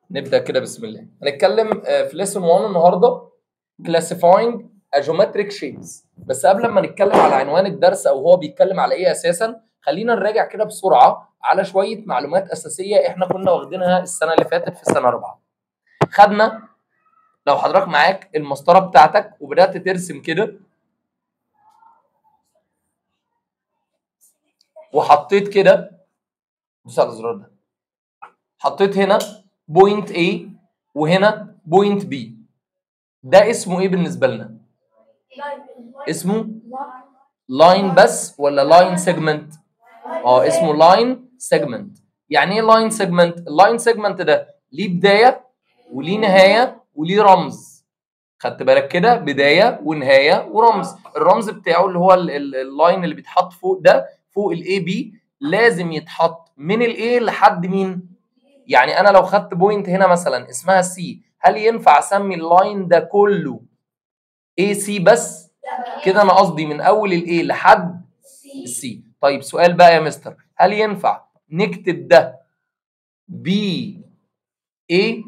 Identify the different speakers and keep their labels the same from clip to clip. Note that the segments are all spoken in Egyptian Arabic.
Speaker 1: نبدا كده بسم الله هنتكلم آه، في ليسون 1 النهارده classifying a geometric shapes بس قبل ما نتكلم على عنوان الدرس او هو بيتكلم على ايه اساسا خلينا نراجع كده بسرعه على شويه معلومات اساسيه احنا كنا واخدينها السنه اللي فاتت في السنه الرابعه خدنا لو حضرتك معاك المسطره بتاعتك وبدات ترسم كده وحطيت كده دوس على الزرار ده حطيت هنا بوينت A وهنا بوينت B ده اسمه ايه بالنسبه لنا اسمه لاين بس ولا لاين سيجمنت اه اسمه لاين سيجمنت يعني ايه لاين سيجمنت اللاين سيجمنت ده ليه بدايه وليه نهايه وليه رمز خدت بالك كده بدايه ونهايه ورمز الرمز بتاعه اللي هو ال- ال- اللاين اللي بيتحط فوق ده فوق الاي بي لازم يتحط من الاي لحد مين يعني انا لو خدت بوينت هنا مثلا اسمها سي هل ينفع اسمي اللاين ده كله اي سي بس كده انا قصدي من اول الاي لحد السي طيب سؤال بقى يا مستر هل ينفع نكتب ده بي اي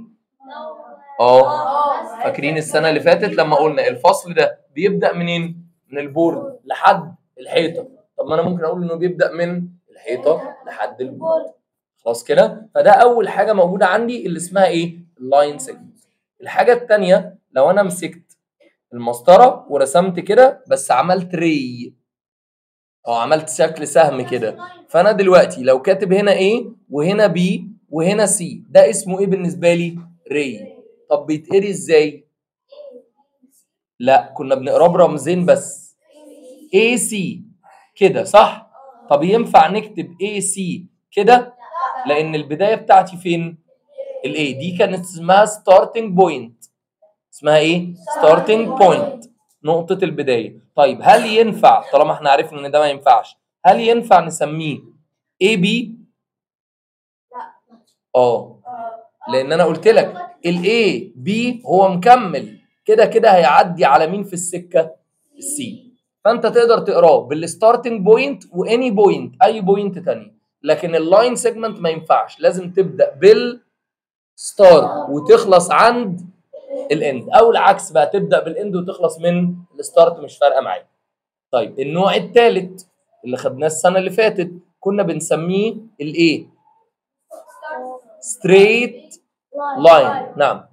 Speaker 1: اه فاكرين السنه اللي فاتت لما قلنا الفصل ده بيبدا منين من البورد لحد الحيطه طب ما انا ممكن اقول انه بيبدا من الحيطه لحد البورد خلاص كده فده اول حاجه موجوده عندي اللي اسمها ايه اللاين سيجمنت الحاجه الثانيه لو انا مسكت المسطره ورسمت كده بس عملت ري او عملت شكل سهم كده فانا دلوقتي لو كاتب هنا ايه وهنا بي وهنا سي ده اسمه ايه بالنسبه لي ري طب بيتقري ازاي لا كنا بنقراه برمزين بس اي سي كده صح طب ينفع نكتب اي سي كده لان البدايه بتاعتي فين الاي دي كانت اسمها ستارتنج بوينت اسمها ايه ستارتنج بوينت نقطه البدايه طيب هل ينفع طالما احنا عرفنا ان ده ما ينفعش هل ينفع نسميه اي بي اه لان انا قلت لك الاي بي هو مكمل كده كده هيعدي على مين في السكه السي فانت تقدر تقراه بالستارتنج بوينت واني بوينت اي بوينت تاني لكن اللاين سيجمنت ما ينفعش لازم تبدا بالستارت وتخلص عند الاند او العكس بقى تبدا بالاند وتخلص من الستارت مش فارقه معايا طيب النوع الثالث اللي خدناه السنه اللي فاتت كنا بنسميه الايه ستريت لاين نعم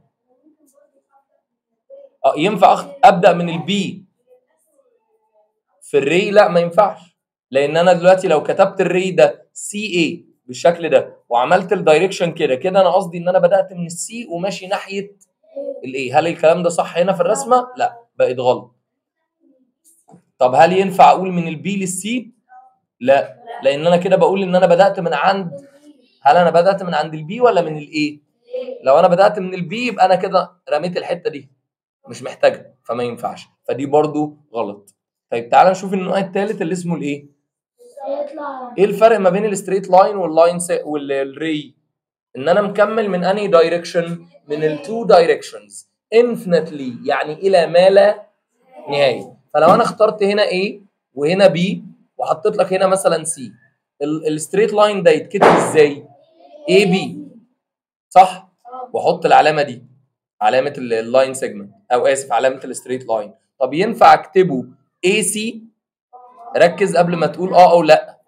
Speaker 1: اه ينفع أخ... ابدا من البي في الري لا ما ينفعش لان انا دلوقتي لو كتبت الري ده سي اي بالشكل ده وعملت الدايركشن كده كده انا قصدي ان انا بدات من السي وماشي ناحيه الاي هل الكلام ده صح هنا في الرسمه لا بقت غلط طب هل ينفع اقول من البي للسي لا لان انا كده بقول ان انا بدات من عند هل انا بدات من عند البي ولا من الاي لو انا بدات من البي يبقى انا كده رميت الحته دي مش محتاجها فما ينفعش فدي برضو غلط طيب تعال نشوف النوع الثالث اللي اسمه الايه ايه الفرق ما بين الستريت لاين واللاين سي... والري ان انا مكمل من انهي دايركشن من التو دايركشنز infinitely يعني الى ما لا نهايه فلو انا اخترت هنا A وهنا B وحطيت لك هنا مثلا C الستريت لاين ده يتكتب ازاي AB صح واحط العلامه دي علامه اللاين سيجمنت او اسف علامه الستريت لاين طب ينفع اكتبه AC ركز قبل ما تقول اه او لا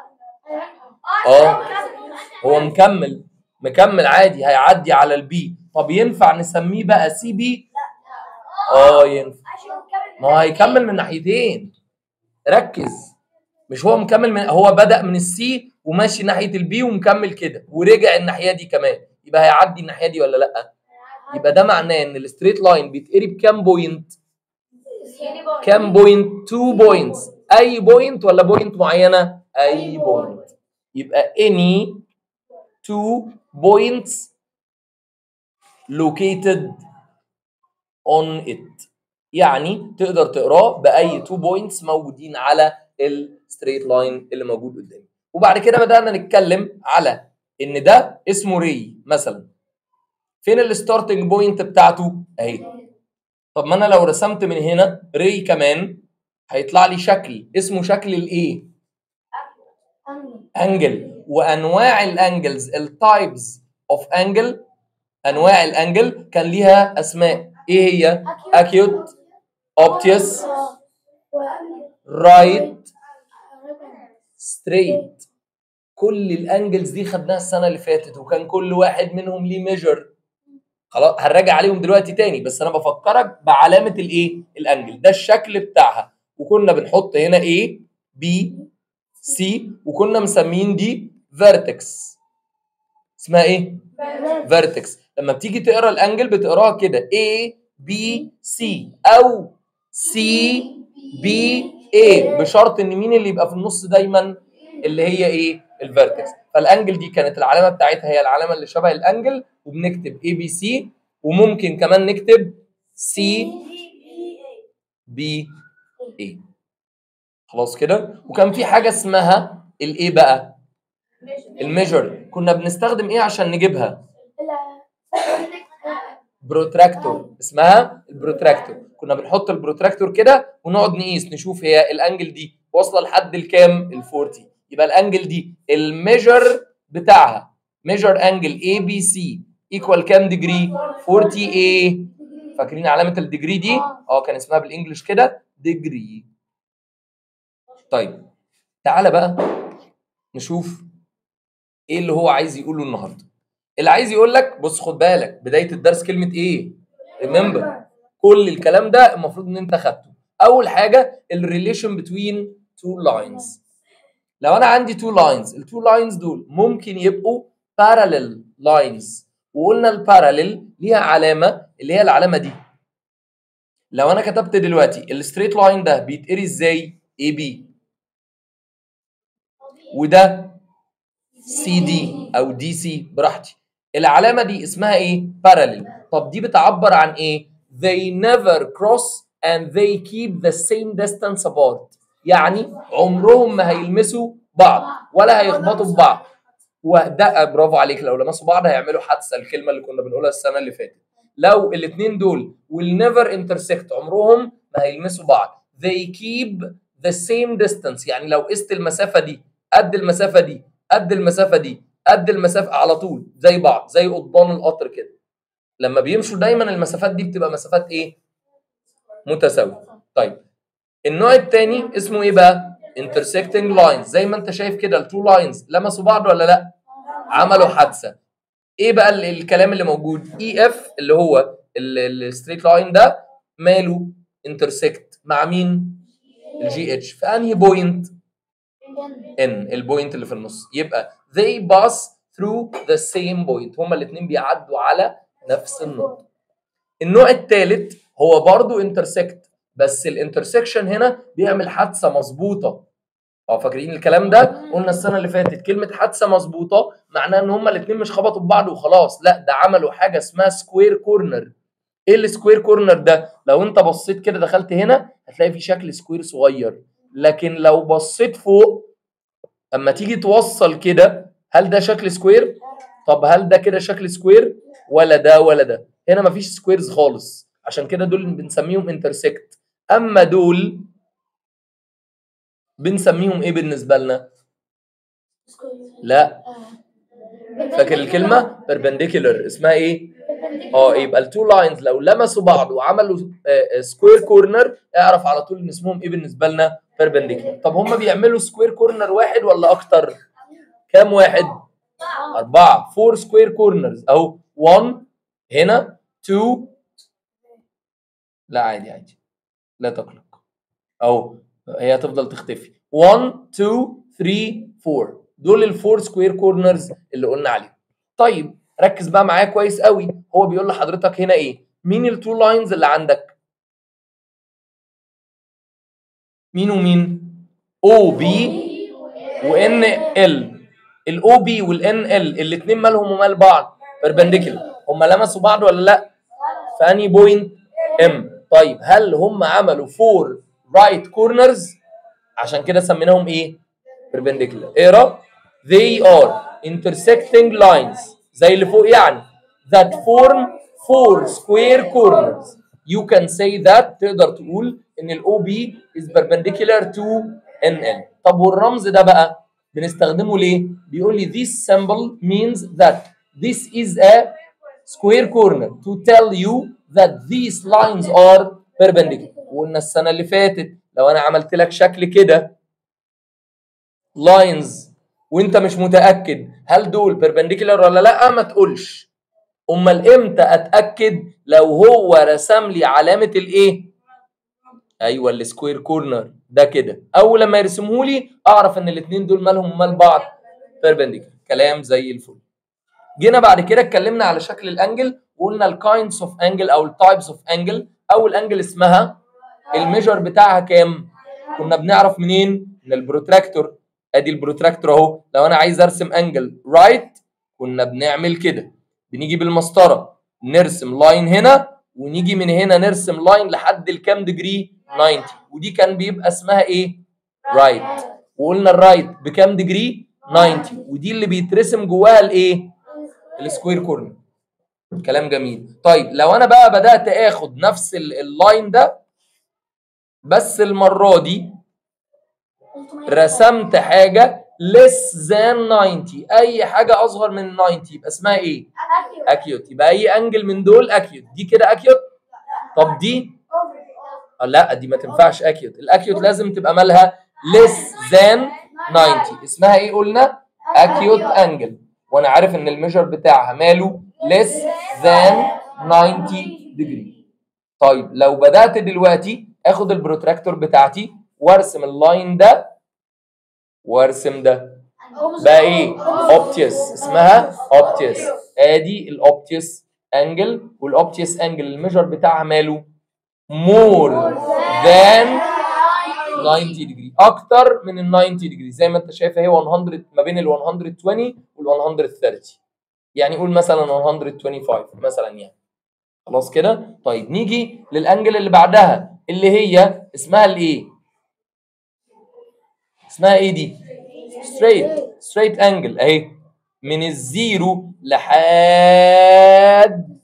Speaker 1: اه هو مكمل مكمل عادي هيعدي على البي طب ينفع نسميه بقى سي بي اه ينفع ما هو هيكمل من ناحيتين ركز مش هو مكمل من هو بدأ من السي وماشي ناحيه البي ومكمل كده ورجع الناحيه دي كمان يبقى هيعدي الناحيه دي ولا لا يبقى ده معناه ان الستريت لاين بيتقري بكام بوينت كام بوينت 2 بوينتس اي بوينت ولا بوينت معينه اي بوينت يبقى any two points located on it يعني تقدر تقراه باي two points موجودين على الستريت لاين اللي موجود قدامي وبعد كده بدانا نتكلم على ان ده اسمه ري مثلا فين الستارتنج بوينت بتاعته اهي طب ما انا لو رسمت من هنا ري كمان هيطلع لي شكل اسمه شكل الايه انجل وانواع الانجلز التايبز اوف انجل انواع الانجل كان ليها اسماء ايه هي acute obtuse right straight كل الانجلز دي خدناها السنه اللي فاتت وكان كل واحد منهم ليه ميجر خلاص هنراجع عليهم دلوقتي تاني بس انا بفكرك بعلامه الايه الانجل ده الشكل بتاعها وكنا بنحط هنا A B C وكنا مسمين دي فيرتكس اسمها ايه فيرتكس لما بتيجي تقرا الانجل بتقراها كده A B C او C B A بشرط ان مين اللي يبقى في النص دايما اللي هي ايه الفيرتكس فالانجل دي كانت العلامه بتاعتها هي العلامه اللي شبه الانجل وبنكتب اي بي سي وممكن كمان نكتب سي بي اي خلاص كده وكان في حاجه اسمها الايه بقى الميجر كنا بنستخدم ايه عشان نجيبها بروتراكتور اسمها البروتراكتور كنا بنحط البروتراكتور كده ونقعد نقيس نشوف هي الانجل دي واصله لحد الكام ال 40 يبقى الانجل دي الميجر بتاعها ميجر انجل اي بي سي ايكوال كام ديجري 40 اي فاكرين علامه الديجري دي اه كان اسمها بالانجلش كده ديجري طيب تعالى بقى نشوف ايه اللي هو عايز يقوله النهارده اللي عايز يقول لك بص خد بالك بدايه الدرس كلمه ايه ريمبر كل الكلام ده المفروض ان انت خدته اول حاجه الريليشن بتوين تو لاينز لو انا عندي تو لاينز التو لاينز دول ممكن يبقوا parallel لاينز وقلنا الباراليل ليها علامه اللي هي العلامه دي لو انا كتبت دلوقتي الستريت لاين ده بيتقري ازاي اي بي وده سي دي او دي سي براحتي العلامه دي اسمها ايه parallel طب دي بتعبر عن ايه they never cross and they keep the same distance apart يعني عمرهم ما هيلمسوا بعض ولا هيخبطوا في بعض وده برافو عليك لو لمسوا بعض هيعملوا حادثه الكلمه اللي كنا بنقولها السنه اللي فاتت لو الاثنين دول will never intersect عمرهم ما هيلمسوا بعض they keep the same distance يعني لو قست المسافه دي قد المسافه دي قد المسافه دي قد المسافه على طول زي بعض زي قضبان القطر كده لما بيمشوا دايما المسافات دي بتبقى مسافات ايه متساويه طيب النوع الثاني اسمه ايه بقى intersecting lines زي ما انت شايف كده التو لاينز لمسوا بعض ولا لا عملوا حادثه ايه بقى ال- الكلام اللي موجود اي اف اللي هو الستريت لاين ده ماله intersect مع مين الجي اتش في انهي بوينت ان البوينت اللي في النص يبقى they pass through the same point هما الاثنين بيعدوا على نفس النقطه النوع الثالث هو برضو intersect بس الانترسكشن هنا بيعمل حادثه مظبوطه اه فاكرين الكلام ده قلنا السنه اللي فاتت كلمه حادثه مظبوطه معناها ان هما الاثنين مش خبطوا في بعض وخلاص لا ده عملوا حاجه اسمها سكوير كورنر ايه السكوير كورنر ده لو انت بصيت كده دخلت هنا هتلاقي في شكل سكوير صغير لكن لو بصيت فوق اما تيجي توصل كده هل ده شكل سكوير طب هل ده كده شكل سكوير ولا ده ولا ده هنا مفيش سكويرز خالص عشان كده دول بنسميهم انترسكت اما دول بنسميهم ايه بالنسبه لنا لا فاكر الكلمه perpendicular اسمها ايه اه يبقى التو لاينز لو لمسوا بعض وعملوا سكوير كورنر اعرف على طول ان اسمهم ايه بالنسبه لنا perpendicular طب هم بيعملوا سكوير كورنر واحد ولا اكتر كام واحد أربعة فور سكوير كورنرز أهو 1 هنا 2 لا عادي عادي لا تقلق أهو هي هتفضل تختفي 1 2 3 4 دول الفور سكوير كورنرز اللي قلنا عليهم طيب ركز بقى معايا كويس قوي هو بيقول لحضرتك هنا ايه مين التو لاينز اللي عندك مين ومين او بي وان ال الاو بي والان ال الاثنين مالهم ومال بعض بيربنديكولار هم لمسوا بعض ولا لا في انهي بوينت ام طيب هل هم عملوا فور رايت كورنرز عشان كده سميناهم ايه بيربنديكولار اقرا they are intersecting lines زي اللي فوق يعني that form four square corners you can say that تقدر تقول ان الاو بي is perpendicular to NL طب والرمز ده بقى بنستخدمه ليه؟ بيقول لي this symbol means that this is a square corner to tell you that these lines are perpendicular وقلنا السنه اللي فاتت لو انا عملت لك شكل كده lines وانت مش متاكد هل دول perpendicular ولا لا ما تقولش امال امتى اتاكد لو هو رسم لي علامه الايه ايوه السكوير كورنر ده كده اول لما يرسمه لي اعرف ان الاثنين دول مالهم ومال بعض perpendicular كلام زي الفل جينا بعد كده اتكلمنا على شكل الانجل وقلنا الكايندز اوف انجل او التايبس اوف انجل اول انجل اسمها الميجر بتاعها كام كنا بنعرف منين من البروتراكتور ادي البروتراكتور اهو لو انا عايز ارسم انجل رايت كنا بنعمل كده بنيجي بالمسطره نرسم لاين هنا ونيجي من هنا نرسم لاين لحد الكام ديجري 90 ودي كان بيبقى اسمها ايه رايت وقلنا الرايت بكام ديجري 90 ودي اللي بيترسم جواها الايه السكوير كورنر كلام جميل طيب لو انا بقى بدات اخد نفس ال- اللاين ده بس المره دي رسمت حاجه less than 90 اي حاجه اصغر من 90 يبقى اسمها ايه اكيوت يبقى اي انجل من دول اكيوت دي كده اكيوت طب دي آه لا دي ما تنفعش اكيوت الاكيوت لازم تبقى مالها less than 90 اسمها ايه قلنا اكيوت انجل وانا عارف ان الميجر بتاعها ماله less than 90 degree طيب لو بدات دلوقتي اخد البروتراكتور بتاعتي وارسم اللاين ده وارسم ده بقى ايه اوبتيوس اسمها اوبتيوس ادي الاوبتيوس انجل والاوبتيوس انجل الميجر بتاعها ماله مور ذان 90 ديجري اكتر من ال 90 ديجري زي ما انت شايف اهي 100 ما بين ال 120 وال 130 يعني قول مثلا 125 مثلا يعني خلاص كده طيب نيجي للانجل اللي بعدها اللي هي اسمها الايه اسمها ايه دي ستريت ستريت انجل اهي من الزيرو لحد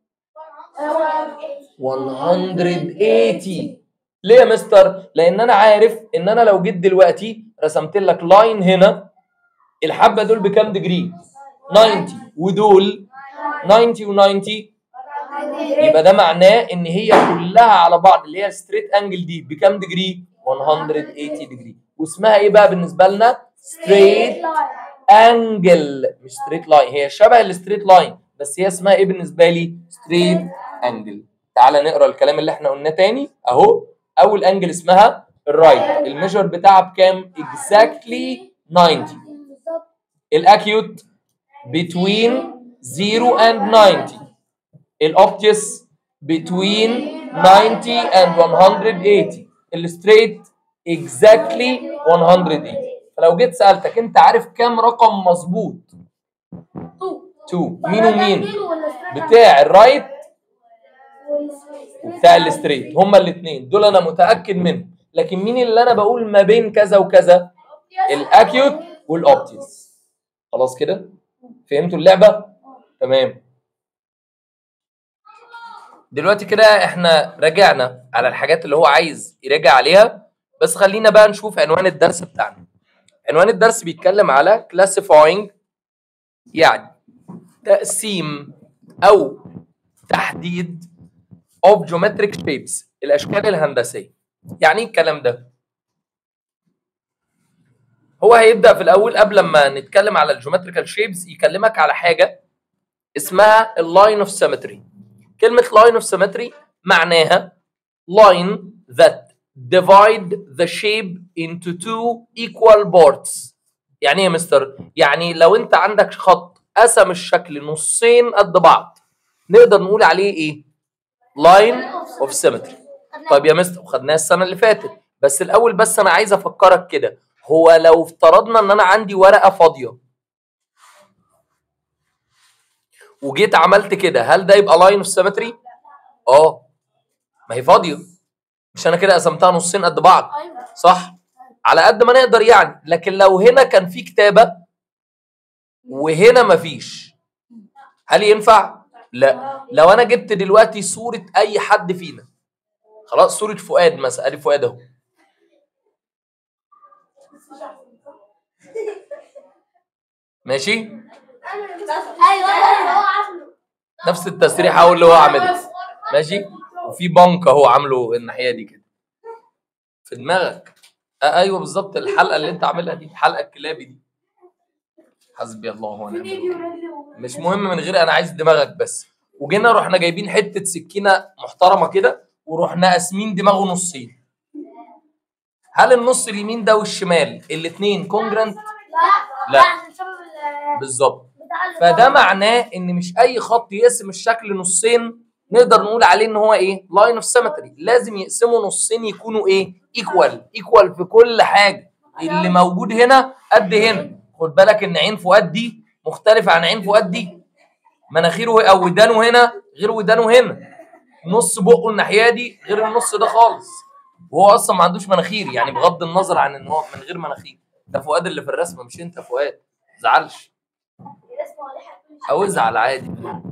Speaker 1: 180 ليه يا مستر لان انا عارف ان انا لو جيت دلوقتي رسمت لك لاين هنا الحبه دول بكام ديجري 90 ودول 90 و90 يبقى ده معناه ان هي كلها على بعض اللي هي ستريت انجل دي بكام ديجري 180 ديجري واسمها ايه بقى بالنسبه لنا ستريت انجل مش ستريت لاين هي شبه الستريت لاين بس هي اسمها ايه بالنسبه لي ستريت انجل تعالى نقرا الكلام اللي احنا قلناه تاني اهو اول انجل اسمها الرايت الميجر بتاعها بكام اكزاكتلي 90 الاكيوت between 0 and 90 الاوبتيوس between 90 and 180 الستريت exactly 180 فلو جيت سالتك انت عارف كام رقم مظبوط 2 مين ومين بتاع الرايت وبتاع الستريت هما الاثنين دول انا متاكد منهم لكن مين اللي انا بقول ما بين كذا وكذا الاكيوت والاوبتيوس خلاص كده فهمتوا اللعبه تمام دلوقتي كده احنا راجعنا على الحاجات اللي هو عايز يراجع عليها بس خلينا بقى نشوف عنوان الدرس بتاعنا عنوان الدرس بيتكلم على classifying يعني تقسيم او تحديد of geometric shapes الاشكال الهندسيه يعني ايه الكلام ده هو هيبدا في الاول قبل ما نتكلم على الجيومتريكال شيبس يكلمك على حاجه اسمها اللاين اوف سيمتري كلمه لاين اوف سيمتري معناها line that divide the shape into two equal parts يعني ايه يا مستر يعني لو انت عندك خط قسم الشكل نصين قد بعض نقدر نقول عليه ايه لاين اوف سيمتري طيب يا مستر وخدناها السنه اللي فاتت بس الاول بس انا عايز افكرك كده هو لو افترضنا ان انا عندي ورقه فاضيه وجيت عملت كده هل ده يبقى لاين اوف سيمتري اه ما هي فاضيه مش انا كده قسمتها نصين قد بعض صح على قد ما نقدر يعني لكن لو هنا كان في كتابه وهنا مفيش هل ينفع لا لو انا جبت دلوقتي صوره اي حد فينا خلاص صوره فؤاد مثلا ادي فؤاد اهو ماشي
Speaker 2: ايوه هو عارفه
Speaker 1: نفس التسريح اهو اللي هو عاملها ماشي وفي بنك اهو عامله الناحيه دي كده في دماغك آه ايوه بالظبط الحلقه اللي انت عاملها دي الحلقه الكلابي دي حسبي الله ونعم الوكيل مش مهم من غير انا عايز دماغك بس وجينا رحنا جايبين حته سكينه محترمه كده ورحنا قاسمين دماغه نصين هل النص اليمين ده والشمال الاثنين كونجرنت لا.
Speaker 2: لا عشان بسبب ال-
Speaker 1: بالظبط
Speaker 2: بتاع ال-
Speaker 1: فده معناه ان مش اي خط يقسم الشكل نصين نقدر نقول عليه ان هو ايه لاين اوف سيمتري لازم يقسموا نصين يكونوا ايه ايكوال ايكوال في كل حاجه اللي موجود هنا قد هنا خد بالك ان عين فؤاد دي مختلفه عن عين فؤاد دي مناخيره او ودانه هنا غير ودانه هنا نص بقه الناحيه دي غير النص ده خالص وهو اصلا ما عندوش مناخير يعني بغض النظر عن ان هو من غير مناخير ده فؤاد اللي في الرسمه مش انت فؤاد زعلش او ازعل عادي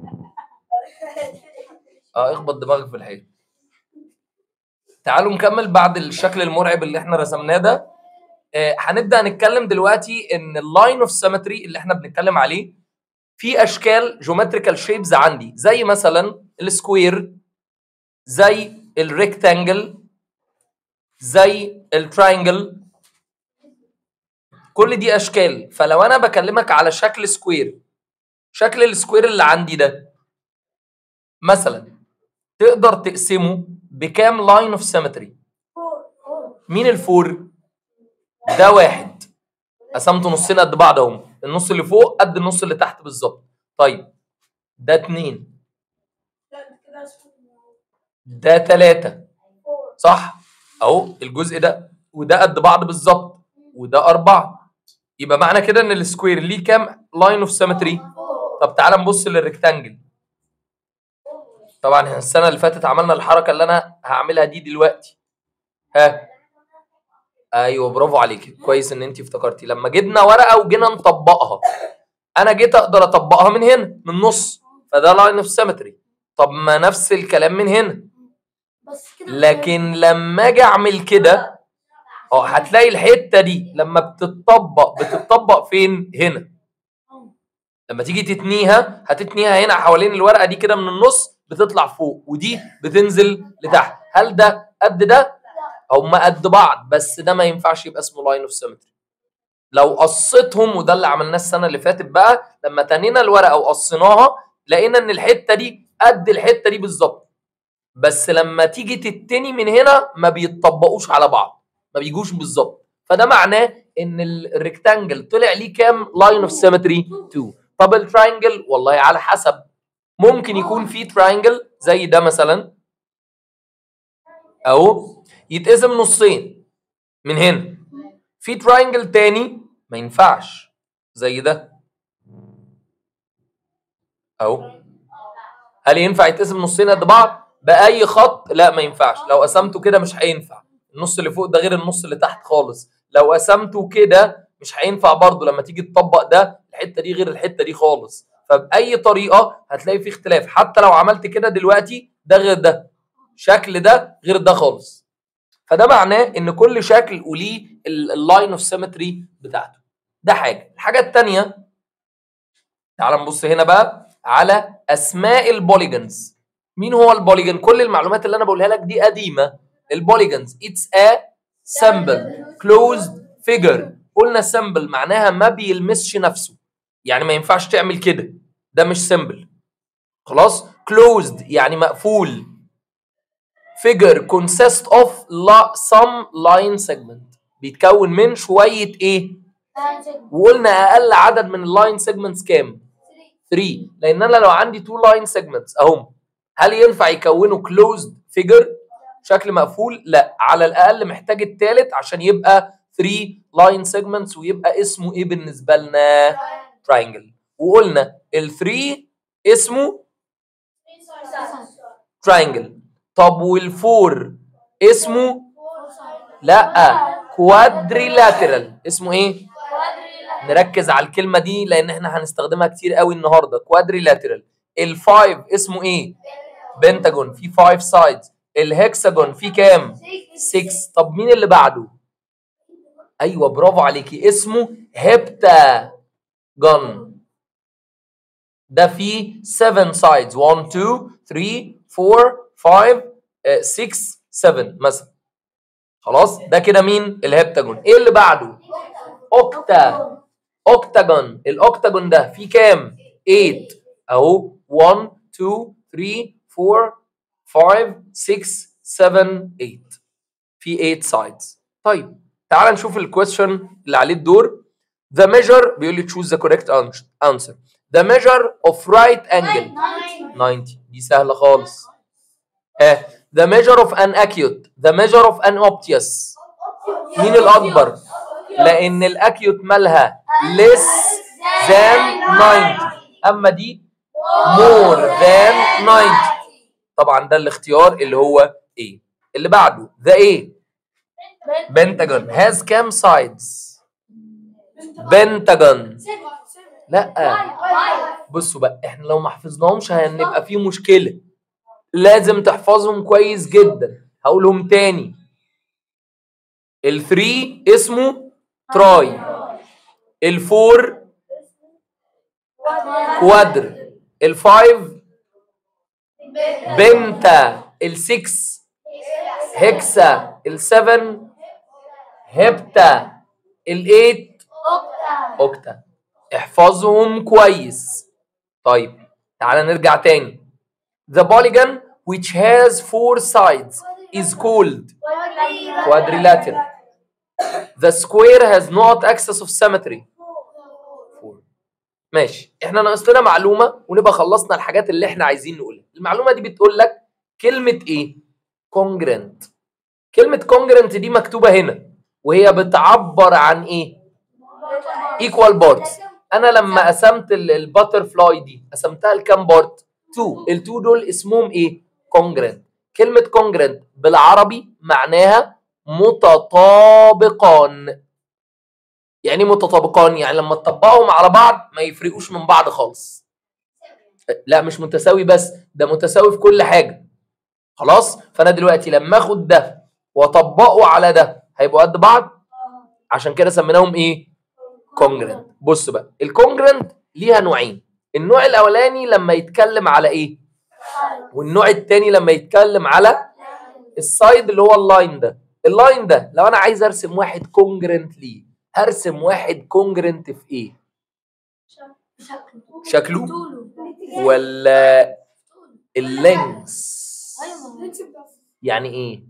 Speaker 1: اه اخبط دماغك في الحيط تعالوا نكمل بعد الشكل المرعب اللي احنا رسمناه ده آه هنبدا نتكلم دلوقتي ان اللاين اوف سيمتري اللي احنا بنتكلم عليه في اشكال جيومتريكال شيبز عندي زي مثلا السكوير زي الريكتانجل زي التراينجل كل دي اشكال فلو انا بكلمك على شكل سكوير شكل السكوير اللي عندي ده مثلا تقدر تقسمه بكام لاين اوف سيمتري مين الفور ده واحد قسمته نصين قد بعض اهم النص اللي فوق قد النص اللي تحت بالظبط طيب ده اتنين ده تلاتة صح اهو الجزء ده وده قد بعض بالظبط وده أربعة يبقى معنى كده ان السكوير ليه كام لاين اوف سيمتري طب تعال نبص للريكتانجل طبعا احنا السنه اللي فاتت عملنا الحركه اللي انا هعملها دي دلوقتي ها ايوه برافو عليك كويس ان انت افتكرتي لما جبنا ورقه وجينا نطبقها انا جيت اقدر اطبقها من هنا من النص فده لاين اوف سيمتري طب ما نفس الكلام من هنا
Speaker 2: بس كده
Speaker 1: لكن لما اجي اعمل كده اه هتلاقي الحته دي لما بتطبق بتطبق فين هنا لما تيجي تتنيها هتتنيها هنا حوالين الورقه دي كده من النص بتطلع فوق ودي بتنزل لتحت هل ده قد ده هما قد بعض بس ده ما ينفعش يبقى اسمه لاين اوف سيمتري لو قصيتهم وده اللي عملناه السنه اللي فاتت بقى لما تنينا الورقه وقصيناها لقينا ان الحته دي قد الحته دي بالظبط بس لما تيجي تتني من هنا ما بيتطبقوش على بعض ما بيجوش بالظبط فده معناه ان الريكتانجل طلع ليه كام لاين اوف سيمتري 2 طب التراينجل والله على حسب ممكن يكون في تراينجل زي ده مثلا اهو يتقسم نصين من هنا في تراينجل تاني ما ينفعش زي ده اهو هل ينفع يتقسم نصين قد بعض باي خط لا ما ينفعش لو قسمته كده مش هينفع النص اللي فوق ده غير النص اللي تحت خالص لو قسمته كده مش هينفع برضه لما تيجي تطبق ده الحته دي غير الحته دي خالص فباي طريقه هتلاقي في اختلاف حتى لو عملت كده دلوقتي ده غير ده شكل ده غير ده خالص فده معناه ان كل شكل وليه اللاين اوف سيمتري بتاعته ده حاجه الحاجه الثانيه تعال نبص هنا بقى على اسماء البوليجونز مين هو البوليجون كل المعلومات اللي انا بقولها لك دي قديمه البوليجونز اتس ا سمبل كلوزد فيجر قلنا سمبل معناها ما بيلمسش نفسه يعني ما ينفعش تعمل كده ده مش سمبل خلاص كلوزد يعني مقفول figure consist of la some line segment بيتكون من شويه ايه وقلنا اقل عدد من اللاين سيجمنتس كام 3 لان انا لو عندي 2 لاين سيجمنتس اهم هل ينفع يكونوا كلوزد فيجر شكل مقفول لا على الاقل محتاج الثالث عشان يبقى 3 لاين سيجمنتس ويبقى اسمه ايه بالنسبه لنا تراينجل وقلنا ال3 اسمه تراينجل طب والفور اسمه لا كوادريلاترال اسمه ايه نركز على الكلمه دي لان احنا هنستخدمها كتير قوي النهارده كوادريلاترال الفايف اسمه ايه بنتاجون في 5 سايدز الهكساجون في كام 6 طب مين اللي بعده ايوه برافو عليكي اسمه هيبتا جون ده فيه 7 sides 1 2 3 4 5 6 7 مثلا خلاص ده كده مين الهبتاجون ايه اللي بعده اوكتا اوكتاجون الاوكتاجون ده فيه كام 8 اهو 1 2 3 4 5 6 7 8 في 8 sides طيب تعال نشوف الكويستشن اللي عليه الدور the measure بيقول لي choose the correct ans- answer the measure of right angle 90 دي سهله خالص ها the measure of an acute the measure of an obtuse مين الاكبر لان الاكيوت مالها less than 90 اما دي more than 90 طبعا ده الاختيار اللي هو ايه اللي بعده the A pentagon has كام sides pentagon لا بصوا بقى احنا لو ما حفظناهمش هنبقى في مشكله لازم تحفظهم كويس جدا هقولهم تاني الثري اسمه تراي الفور كوادر الفايف بنتا السكس هكسا السفن هبتا الايت اوكتا احفظهم كويس طيب تعال نرجع تاني the polygon which has four sides is called quadrilateral the square has not axis of symmetry Four. ماشي احنا ناقص لنا معلومه ونبقى خلصنا الحاجات اللي احنا عايزين نقولها المعلومه دي بتقول لك كلمه ايه congruent كلمه congruent دي مكتوبه هنا وهي بتعبر عن ايه equal parts انا لما قسمت الباتر فلاي دي قسمتها لكام بارت 2 التو دول اسمهم ايه كونجرنت كلمه كونجرنت بالعربي معناها متطابقان يعني إيه متطابقان يعني لما تطبقهم على بعض ما يفرقوش من بعض خالص لا مش متساوي بس ده متساوي في كل حاجه خلاص فانا دلوقتي لما اخد ده واطبقه على ده هيبقوا قد بعض عشان كده سميناهم ايه كونجرنت بص بقى الكونجرنت ليها نوعين النوع الاولاني لما يتكلم على ايه والنوع التاني لما يتكلم على السايد اللي هو اللاين ده اللاين ده لو انا عايز ارسم واحد كونجرنت ليه هرسم واحد كونجرنت في ايه شكله ولا اللينس يعني ايه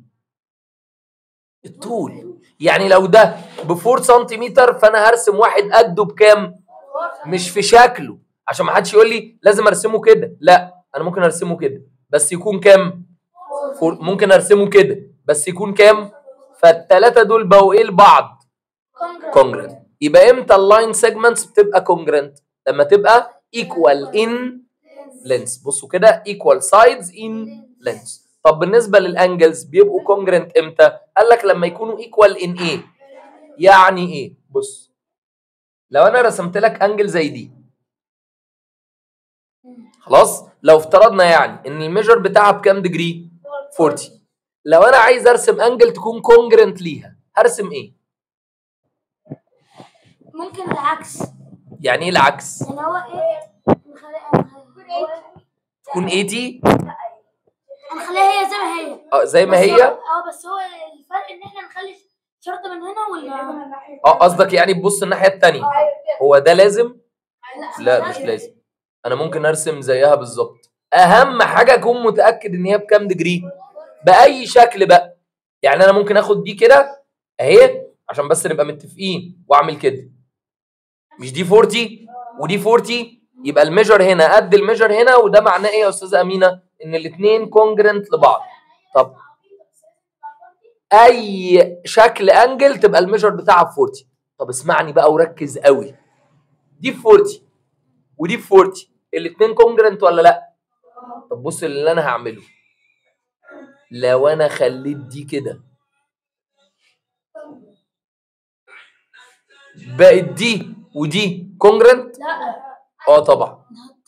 Speaker 1: الطول يعني لو ده ب 4 سنتيمتر فانا هرسم واحد قده بكام مش في شكله عشان ما حدش يقول لي لازم ارسمه كده لا انا ممكن ارسمه كده بس يكون كام فور- ممكن ارسمه كده بس يكون كام فالثلاثه دول بقوا ايه لبعض كونجرنت يبقى امتى اللاين سيجمنتس بتبقى كونجرنت لما تبقى ايكوال ان لينس بصوا كده ايكوال سايدز ان لينس طب بالنسبه للانجلز بيبقوا كونجرنت امتى قال لك لما يكونوا ايكوال ان ايه يعني ايه بص لو انا رسمت لك انجل زي دي خلاص لو افترضنا يعني ان الميجر بتاعها بكام ديجري 40 لو انا عايز ارسم انجل تكون كونجرنت ليها هرسم ايه
Speaker 2: ممكن العكس
Speaker 1: يعني ايه العكس
Speaker 2: يعني هو ايه نخلي- نخلي-
Speaker 1: تكون 80
Speaker 2: هنخليها هي زي ما هي
Speaker 1: اه زي ما
Speaker 2: بس
Speaker 1: هي
Speaker 2: هو- اه بس هو الفرق ان احنا نخلي شرط من هنا ولا
Speaker 1: اه قصدك يعني تبص الناحيه الثانيه هو ده لازم لا مش لازم انا ممكن ارسم زيها بالظبط اهم حاجه اكون متاكد ان هي بكام ديجري باي شكل بقى يعني انا ممكن اخد دي كده اهي عشان بس نبقى متفقين واعمل كده مش دي 40 ودي 40 يبقى الميجر هنا قد الميجر هنا وده معناه ايه يا استاذه امينه ان الاثنين كونجرنت لبعض طب اي شكل انجل تبقى الميجر بتاعها ب 40 طب اسمعني بقى وركز قوي دي ب 40 ودي ب 40 الاثنين كونجرنت ولا لا طب بص اللي انا هعمله لو انا خليت دي كده بقت دي ودي كونجرنت
Speaker 2: لا
Speaker 1: اه طبعا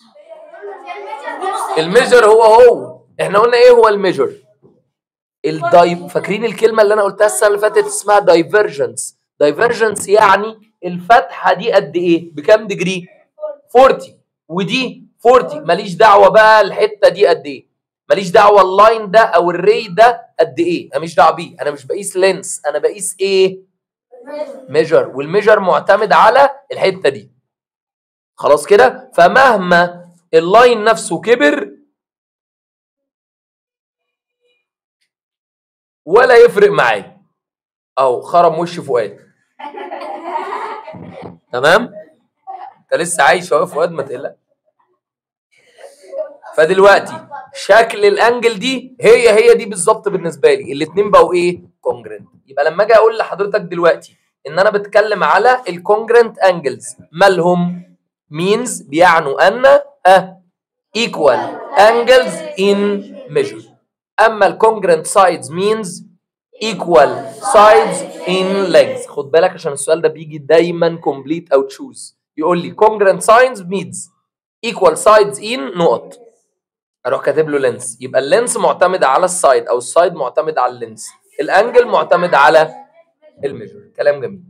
Speaker 1: الميجر هو هو احنا قلنا ايه هو الميجر الداي فاكرين الكلمه اللي انا قلتها السنه اللي فاتت اسمها دايفرجنس دايفرجنس يعني الفتحه دي قد ايه بكام ديجري 40 ودي 40 ماليش دعوه بقى الحته دي قد ايه ماليش دعوه اللاين ده او الري ده قد ايه انا مش دعوه بيه انا مش بقيس لينس انا بقيس ايه ميجر والميجر معتمد على الحته دي خلاص كده فمهما اللاين نفسه كبر ولا يفرق معايا او خرم وش فؤاد تمام انت لسه عايش اهو يا فؤاد ما تقلق فدلوقتي شكل الانجل دي هي هي دي بالظبط بالنسبه لي الاثنين بقوا ايه كونجرنت يبقى لما اجي اقول لحضرتك دلوقتي ان انا بتكلم على الكونجرنت انجلز مالهم means بيعنوا ان اه equal angles in measure اما الكونجرنت sides means equal sides in length خد بالك عشان السؤال ده بيجي دايما complete او choose يقول لي congruent sides means equal sides in نقط اروح كاتب له لينس يبقى اللينس معتمد على السايد او السايد معتمد على اللينس الانجل معتمد على الميجر كلام جميل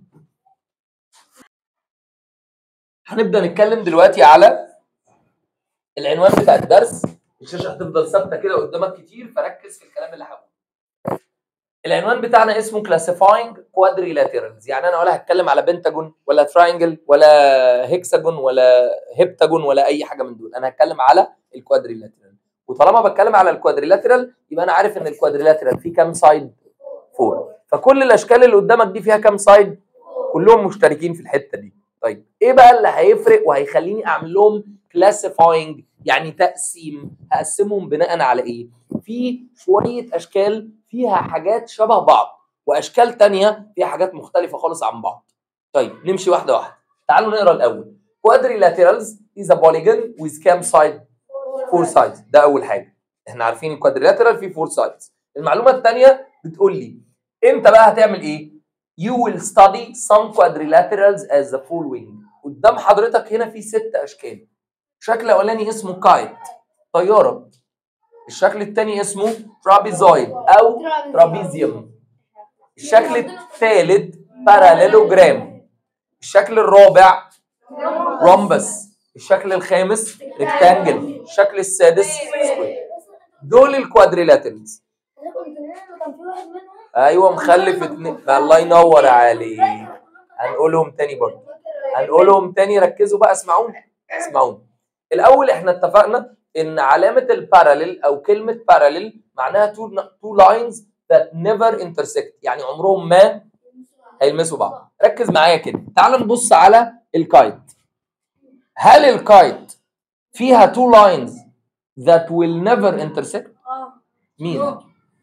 Speaker 1: هنبدا نتكلم دلوقتي على العنوان بتاع الدرس الشاشه هتفضل ثابته كده قدامك كتير فركز في الكلام اللي هقوله العنوان بتاعنا اسمه كلاسيفاينج كوادريلاترالز يعني انا ولا هتكلم على بنتاجون ولا تراينجل ولا هيكساجون ولا هيبتاجون ولا اي حاجه من دول انا هتكلم على الكوادريلاترال وطالما بتكلم على الكوادريلاترال يبقى انا عارف ان الكوادريلاترال فيه كام سايد فور فكل الاشكال اللي قدامك دي فيها كام سايد كلهم مشتركين في الحته دي طيب ايه بقى اللي هيفرق وهيخليني اعمل لهم كلاسيفاينج يعني تقسيم هقسمهم بناء على ايه في شويه اشكال فيها حاجات شبه بعض واشكال تانية فيها حاجات مختلفه خالص عن بعض طيب نمشي واحده واحده تعالوا نقرا الاول quadrilaterals is a polygon with كام side four sides ده اول حاجه احنا عارفين الكوادريلاترال فيه four sides المعلومه الثانيه بتقول لي انت بقى هتعمل ايه you will study some quadrilaterals as the following قدام حضرتك هنا في ست اشكال الشكل الاولاني اسمه كايت طياره الشكل الثاني اسمه ترابيزويد او ترابيزيوم الشكل الثالث باراليلوجرام الشكل الرابع رومبس الشكل الخامس ريكتانجل الشكل السادس سكوير دول الكوادريلاترالز
Speaker 2: كان في واحد منهم
Speaker 1: ايوه مخلف اتنين الله ينور عليك هنقولهم تاني برضه هنقولهم تاني ركزوا بقى اسمعوني اسمعوني الاول احنا اتفقنا ان علامه الباراليل او كلمه باراليل معناها تو تو لاينز that never intersect يعني عمرهم ما هيلمسوا بعض ركز معايا كده تعال نبص على الكايت هل الكايت فيها تو لاينز that will never intersect
Speaker 2: اه
Speaker 1: مين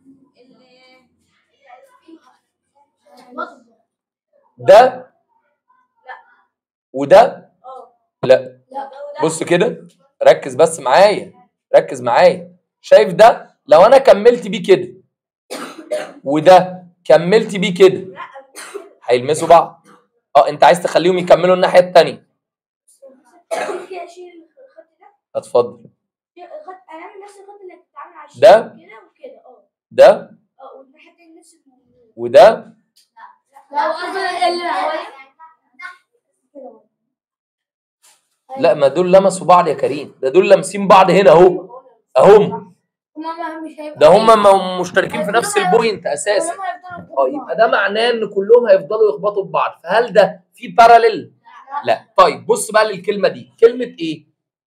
Speaker 1: ده وده
Speaker 2: اه
Speaker 1: لا
Speaker 2: لا
Speaker 1: بص كده ركز بس معايا ركز معايا شايف ده لو انا كملت بيه كده وده كملت بيه كده هيلمسوا بعض اه انت عايز تخليهم يكملوا الناحيه الثانيه
Speaker 2: كده شيل الخط ده
Speaker 1: اتفضل
Speaker 2: الخط هنعمل نفس الخط اللي بتتعمل على الشمال
Speaker 1: ده؟
Speaker 2: كده وكده اه
Speaker 1: ده
Speaker 2: اه والناحيه التانيه نفس الموضوع
Speaker 1: وده
Speaker 2: لا قصدي اللي حوالي كده
Speaker 1: لا ما دول لمسوا بعض يا كريم ده دول لامسين بعض هنا اهو اهم
Speaker 2: هما مش هيبقى
Speaker 1: ده هم م- مشتركين في نفس البوينت اساسا اه يبقى ده معناه ان كلهم هيفضلوا يخبطوا في بعض فهل ده في باراليل لا طيب بص بقى للكلمه دي كلمه ايه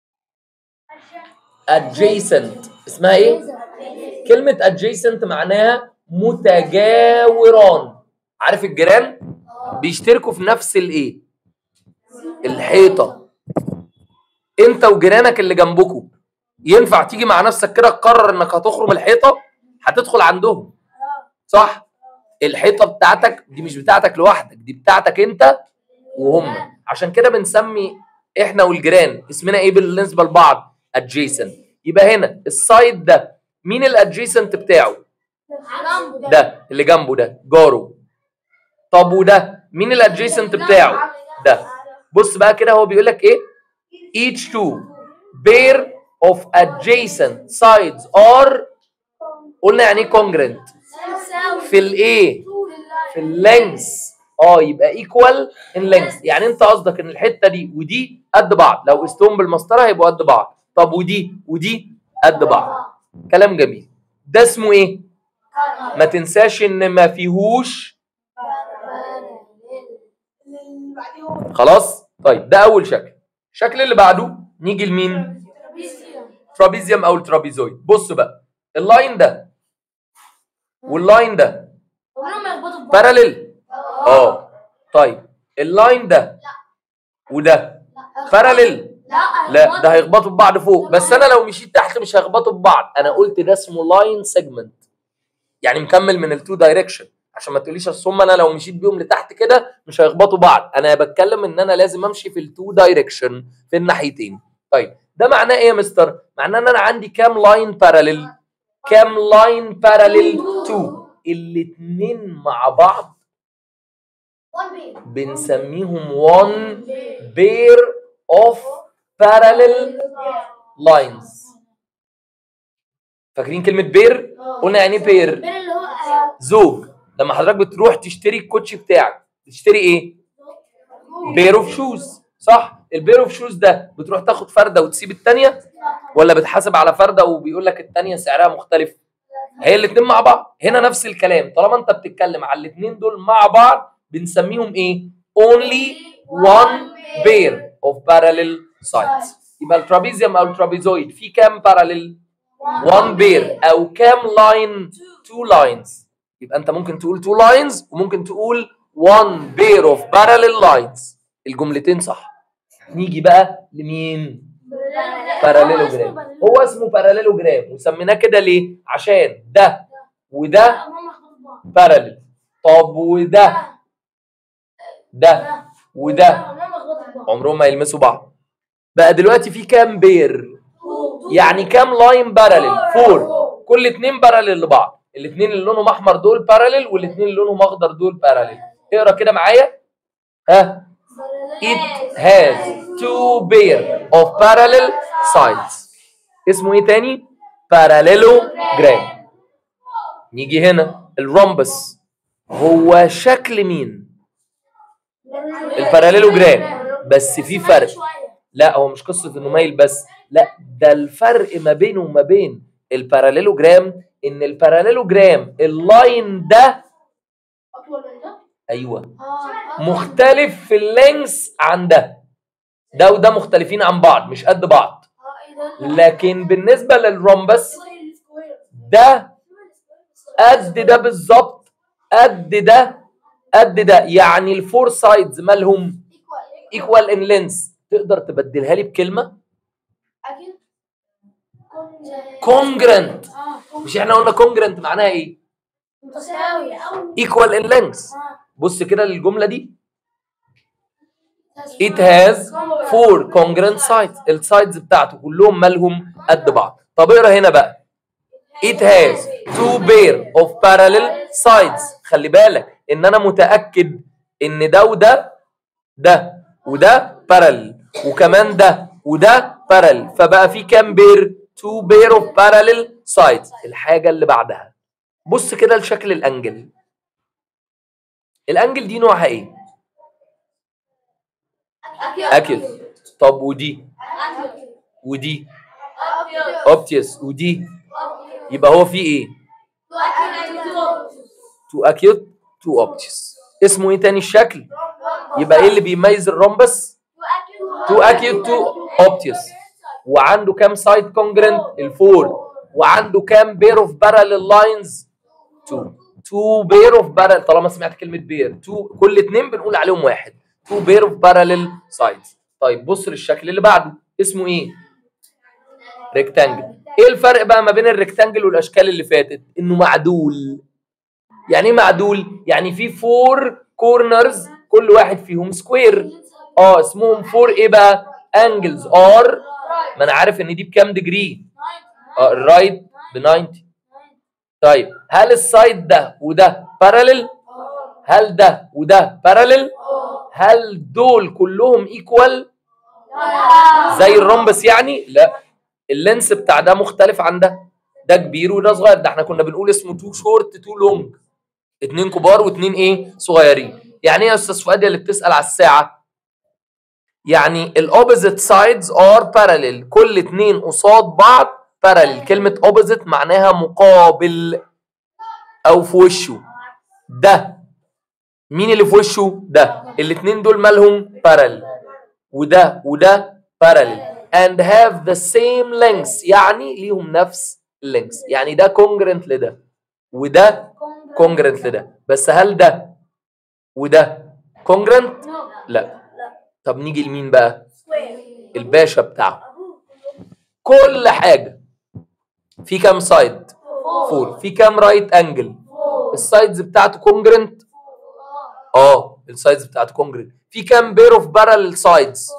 Speaker 1: adjacent اسمها ايه كلمه adjacent معناها متجاوران عارف الجيران بيشتركوا في نفس الايه الحيطه انت وجيرانك اللي جنبكم ينفع تيجي مع نفسك كده تقرر انك هتخرم الحيطه هتدخل عندهم صح الحيطه بتاعتك دي مش بتاعتك لوحدك دي بتاعتك انت وهم عشان كده بنسمي احنا والجيران اسمنا ايه بالنسبه لبعض adjacent يبقى هنا السايد ده مين الادجيسنت بتاعه ده اللي جنبه ده جاره طب وده مين الادجيسنت بتاعه ده بص بقى كده هو بيقول لك ايه each two pair of adjacent sides are قلنا يعني ايه congruent في الايه في اللينس اه يبقى ايكوال ان لينس يعني انت قصدك ان الحته دي ودي قد بعض لو قستهم بالمسطره هيبقوا قد بعض طب ودي ودي قد بعض كلام جميل ده اسمه ايه ما تنساش ان ما فيهوش
Speaker 2: اللي بعديه
Speaker 1: خلاص طيب ده اول شكل الشكل اللي بعده نيجي لمين ترابيزيوم او الترابيزويد بص بقى اللاين ده واللاين ده
Speaker 2: عمرهم ما يخبطوا في بعض
Speaker 1: باراليل اه طيب اللاين ده وده باراليل
Speaker 2: لا
Speaker 1: لا ده هيخبطوا ببعض فوق بس انا لو مشيت تحت مش هيخبطوا ببعض انا قلت ده اسمه لاين سيجمنت يعني مكمل من التو دايركشن عشان ما تقوليش اصل هم انا لو مشيت بيهم لتحت كده مش هيخبطوا بعض انا بتكلم ان انا لازم امشي في التو دايركشن في الناحيتين طيب ده معناه ايه يا مستر معناه ان انا عندي كام لاين باراليل كام لاين باراليل 2 الاثنين مع بعض بنسميهم one pair of parallel lines فاكرين كلمة بير؟ قلنا يعني ايه بير؟
Speaker 2: بين اللي هو آه،
Speaker 1: زوج لما حضرتك بتروح تشتري الكوتشي بتاعك تشتري ايه؟ بير اوف شوز صح؟ البير اوف شوز ده بتروح تاخد فردة وتسيب التانية ولا بتحاسب على فردة وبيقول لك التانية سعرها مختلف؟ هي الاتنين مع بعض هنا نفس الكلام طالما انت بتتكلم على الاتنين دول مع بعض بنسميهم ايه؟ only one pair of parallel sides يبقى الترابيزيوم او الترابيزويد في كام باراليل؟ one pair او كام لاين؟ two lines يبقى انت ممكن تقول two lines وممكن تقول one pair of parallel lines الجملتين صح نيجي بقى لمين؟ باراليلوجرام هو اسمه باراليلوجرام وسميناه كده ليه؟ عشان ده وده
Speaker 2: عمرهم ما يخبطوا في بعض
Speaker 1: باراليل طب وده ده وده
Speaker 2: عمرهم ما يخبطوا في بعض
Speaker 1: عمرهم ما يلمسوا بعض بقى دلوقتي في كام بير يعني كام لاين باراليل فور كل اتنين باراليل لبعض الاتنين اللي لونهم احمر دول باراليل والاتنين اللي لونهم اخضر دول باراليل اقرا كده معايا ها it has two pair of parallel sides اسمه ايه تاني parallelogram نيجي هنا الرومبس هو شكل مين الباراليلوجرام بس في فرق لا هو مش قصه انه مايل بس لا ده الفرق ما بينه وما بين الباراليلوجرام ان الباراليلوجرام اللاين ده
Speaker 2: اطول من ده
Speaker 1: ايوه
Speaker 2: اه
Speaker 1: مختلف في اللينس عن ده ده وده مختلفين عن بعض مش قد بعض
Speaker 2: اه ايه ده
Speaker 1: لكن بالنسبه للرومبس ده قد ده بالظبط قد ده قد ده يعني الفور سايدز مالهم ايكوال ان لينس تقدر تبدلها لي بكلمه
Speaker 2: اكيد
Speaker 1: كونجرنت
Speaker 2: اه
Speaker 1: مش احنا قلنا كونجرنت معناها ايه
Speaker 2: متساوي او
Speaker 1: ايكوال ان لينس
Speaker 2: اه
Speaker 1: بص كده للجمله دي it has four congruent sides السايدز بتاعته كلهم مالهم قد بعض طب اقرا هنا بقى it has two pair of parallel sides خلي بالك ان انا متاكد ان ده وده ده وده parallel وكمان ده وده parallel فبقى في كام بير two pair of parallel sides الحاجه اللي بعدها بص كده لشكل الانجل الانجل دي نوعها ايه اكل طب ودي ودي اوبتيوس ودي يبقى هو في ايه تو اكيوت تو اوبتيوس اسمه ايه تاني الشكل يبقى ايه اللي بيميز الرومبس تو اكيوت تو اوبتيوس وعنده كام سايد كونجرنت الفور وعنده كام بير اوف باراليل لاينز تو تو بير اوف باراليل طالما سمعت كلمه بير تو كل اتنين بنقول عليهم واحد تو بير اوف باراليل سايدز طيب بص للشكل اللي بعده اسمه ايه ريكتانجل ايه الفرق بقى ما بين الريكتانجل والاشكال اللي فاتت انه معدول يعني ايه معدول يعني في فور كورنرز كل واحد فيهم سكوير اه اسمهم فور ايه بقى انجلز ار ما انا عارف ان دي بكام ديجري اه الرايت ب 90 طيب هل السايد ده وده باراليل هل ده وده باراليل هل دول كلهم ايكوال زي الرومبس يعني لا اللينس بتاع ده مختلف عن ده ده كبير وده صغير ده احنا كنا بنقول اسمه تو شورت تو لونج اتنين كبار واتنين ايه صغيرين يعني ايه يا استاذ فؤاد اللي بتسال على الساعه يعني الاوبوزيت سايدز ار باراليل كل اتنين قصاد بعض باراليل كلمة اوبوزيت معناها مقابل او في وشه ده مين اللي في وشه ده الاتنين دول مالهم باراليل وده وده باراليل and have the same length يعني ليهم نفس اللينكس يعني ده congruent لده وده congruent لده بس هل ده وده congruent لا طب نيجي لمين بقى الباشا بتاعه كل حاجه في كام سايد فور في كام رايت انجل السايدز بتاعته كونجرنت اه السايدز بتاعته كونجرنت في كام بير اوف بارل سايدز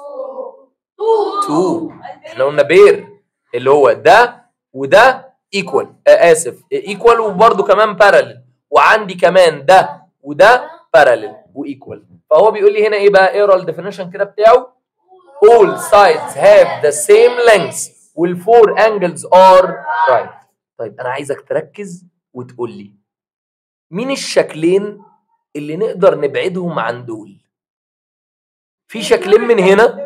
Speaker 1: تو احنا قلنا بير اللي هو ده وده ايكوال آه اسف ايكوال وبرده كمان بارل وعندي كمان ده وده بارل وايكوال فهو بيقول لي هنا ايه بقى اقرا الديفينيشن كده بتاعه all sides have the same length والفور angles are right طيب انا عايزك تركز وتقول لي مين الشكلين اللي نقدر نبعدهم عن دول في شكلين من هنا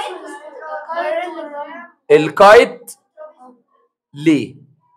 Speaker 1: الكايت ليه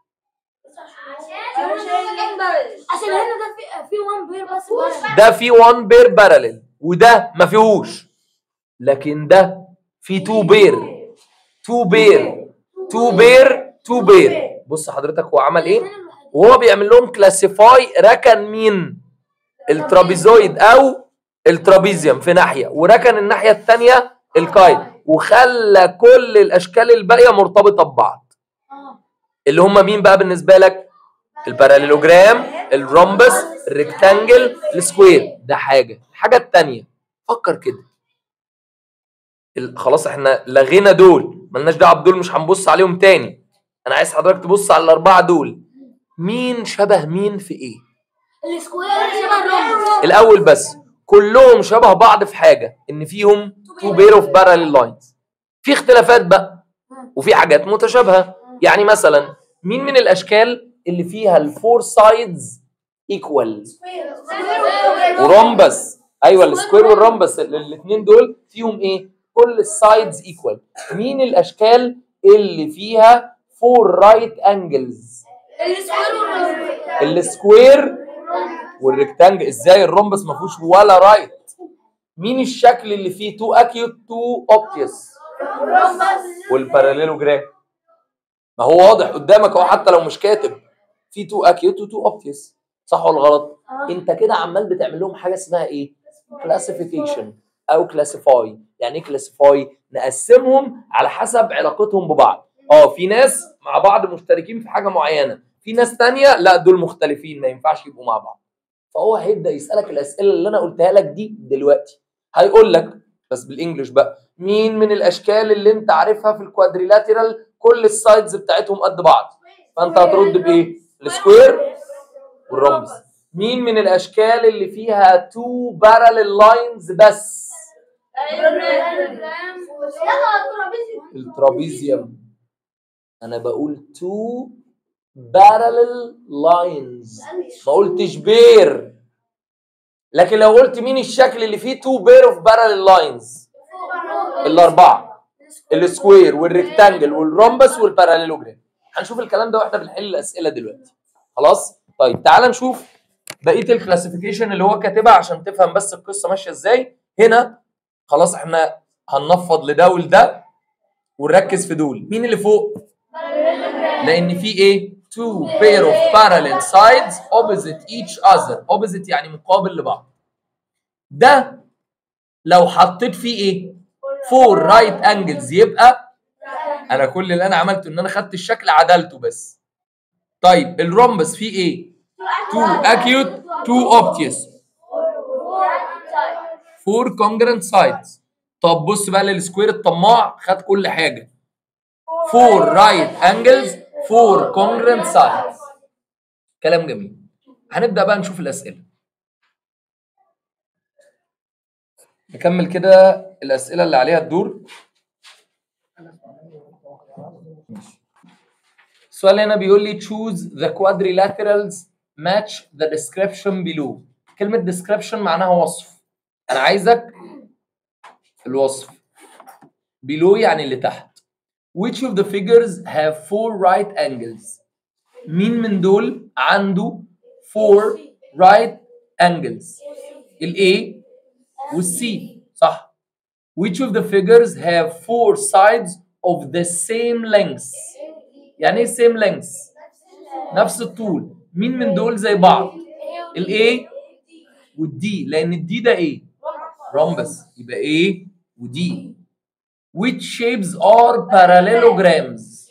Speaker 2: عشان هنا ده في في وان بير بس بارل.
Speaker 1: ده في 1 بير باراليل وده ما فيهوش لكن ده في 2 بير 2 بير 2 بير 2 بير بص حضرتك هو عمل ايه وهو بيعمل لهم كلاسيفاي ركن مين الترابيزويد او الترابيزيوم في ناحيه وركن الناحيه الثانيه الكايت وخلى كل الاشكال الباقيه مرتبطه ببعض
Speaker 2: اه
Speaker 1: اللي هم مين بقى بالنسبه لك الباراليلوجرام الرومبس الريكتانجل السكوير ده حاجه الحاجه الثانيه فكر كده ال- خلاص احنا لغينا دول ملناش دعوه بدول مش هنبص عليهم تاني انا عايز حضرتك تبص على الاربعه دول مين شبه مين في ايه
Speaker 2: السكوير شبه الرومبس
Speaker 1: الاول بس كلهم شبه بعض في حاجه ان فيهم تو بير اوف باراليل لاينز في اختلافات بقى وفي حاجات متشابهه يعني مثلا مين من الاشكال اللي فيها الفور سايدز ايكوال ورومبس ايوه السكوير والرومبس الاثنين دول فيهم ايه كل السايدز ايكوال مين الاشكال اللي فيها فور رايت انجلز السكوير والريكتانجل ازاي الرومبس ما فيهوش ولا رايت مين الشكل اللي فيه تو اكيوت تو اوبتيوس والباراليلوجرام ما هو واضح قدامك اهو حتى لو مش كاتب في تو اكيوت وتو اوبتيوس صح ولا غلط انت كده عمال بتعمل لهم حاجه اسمها ايه كلاسيفيكيشن او كلاسيفاي يعني ايه كلاسيفاي نقسمهم على حسب علاقتهم ببعض اه في ناس مع بعض مشتركين في حاجه معينه في ناس تانية لا دول مختلفين ما ينفعش يبقوا مع بعض فهو هيبدا يسالك الاسئله اللي انا قلتها لك دي دلوقتي هيقول لك بس بالانجلش بقى مين من الاشكال اللي انت عارفها في الكوادريلاترال كل السايدز بتاعتهم قد بعض فانت هترد بايه السكوير والرمز مين من الاشكال اللي فيها تو باراليل لاينز بس الترابيزيوم انا بقول تو باراليل لاينز ما قلتش بير لكن لو قلت مين الشكل اللي فيه تو بير اوف باراليل لاينز الاربعه السكوير والريكتانجل والرومبس والباراليلوجرام هنشوف الكلام ده واحنا بنحل الاسئله دلوقتي خلاص طيب تعال نشوف بقيه الكلاسيفيكيشن اللي هو كاتبها عشان تفهم بس القصه ماشيه ازاي هنا خلاص احنا هننفض لده ولده ونركز في دول مين اللي فوق لان في ايه two pair of parallel sides opposite each other opposite يعني مقابل لبعض ده لو حطيت فيه ايه four right angles يبقى انا كل اللي انا عملته ان انا خدت الشكل عدلته بس طيب الرومبس فيه ايه two acute two obtuse four congruent sides طب بص بقى للسكوير الطماع خد كل حاجه four right angles four congruent sides كلام جميل هنبدا بقى نشوف الاسئله نكمل كده الاسئله اللي عليها الدور ماشي. السؤال هنا بيقول لي choose the quadrilaterals match the description below كلمة description معناها وصف أنا عايزك الوصف below يعني اللي تحت which of the figures have four right angles مين من دول عنده four right angles ال A وال C صح which of the figures have four sides of the same length يعني ايه same length نفس الطول مين من دول زي بعض ال A وال D لان ال D ده ايه rhombus يبقى A و D which shapes are parallelograms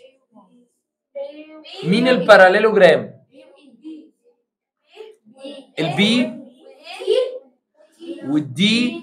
Speaker 1: مين الباراليلوجرام البي والدي